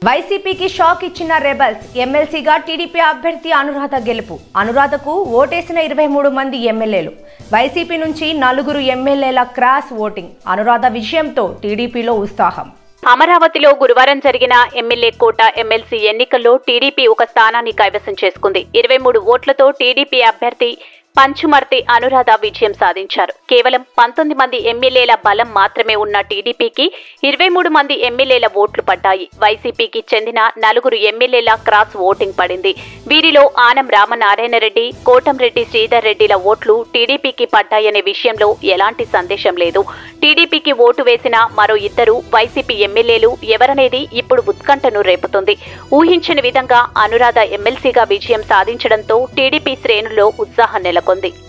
వైసీపీకి షాక్ ఇచ్చిన రెబల్స్ ఎమ్మెల్సీగా టీడీపీ అభ్యర్థి అనురాధ గెలుపు అనురాధకు ఓటేసిన ఇరవై మూడు మంది ఎమ్మెల్యేలు వైసీపీ నుంచి నలుగురు ఎమ్మెల్యేల క్రాస్ ఓటింగ్ అనురాధ విజయంతో టీడీపీలో ఉత్సాహం అమరావతిలో గురువారం జరిగిన ఎమ్మెల్యే కోట ఎమ్మెల్సీ ఎన్నికల్లో టీడీపీ ఒక స్థానాన్ని కైవసం చేసుకుంది ఇరవై మూడు ఓట్లతో టీడీపీ అభ్యర్థి పంచుమర్తి అనురాధ విజయం సాధించారు కేవలం పంతొమ్మిది మంది ఎమ్మెల్యేల బలం మాత్రమే ఉన్న టీడీపీకి ఇరవై మూడు మంది ఎమ్మెల్యేల ఓట్లు పడ్డాయి వైసీపీకి చెందిన నలుగురు ఎమ్మెల్యేల క్రాస్ ఓటింగ్ పడింది వీరిలో ఆనం రామనారాయణరెడ్డి కోటంరెడ్డి శ్రీధర్ రెడ్డిల ఓట్లు టీడీపీకి పడ్డాయనే విషయంలో ఎలాంటి సందేశం లేదు టీడీపీకి ఓటు వేసిన మరో ఇద్దరు వైసీపీ ఎమ్మెల్యేలు ఎవరనేది ఇప్పుడు ఉత్కంఠను రేపుతుంది ఊహించని విధంగా అనురాధ ఎమ్మెల్సీగా విజయం సాధించడంతో టీడీపీ శ్రేణుల్లో ఉత్సాహం నెలకొంది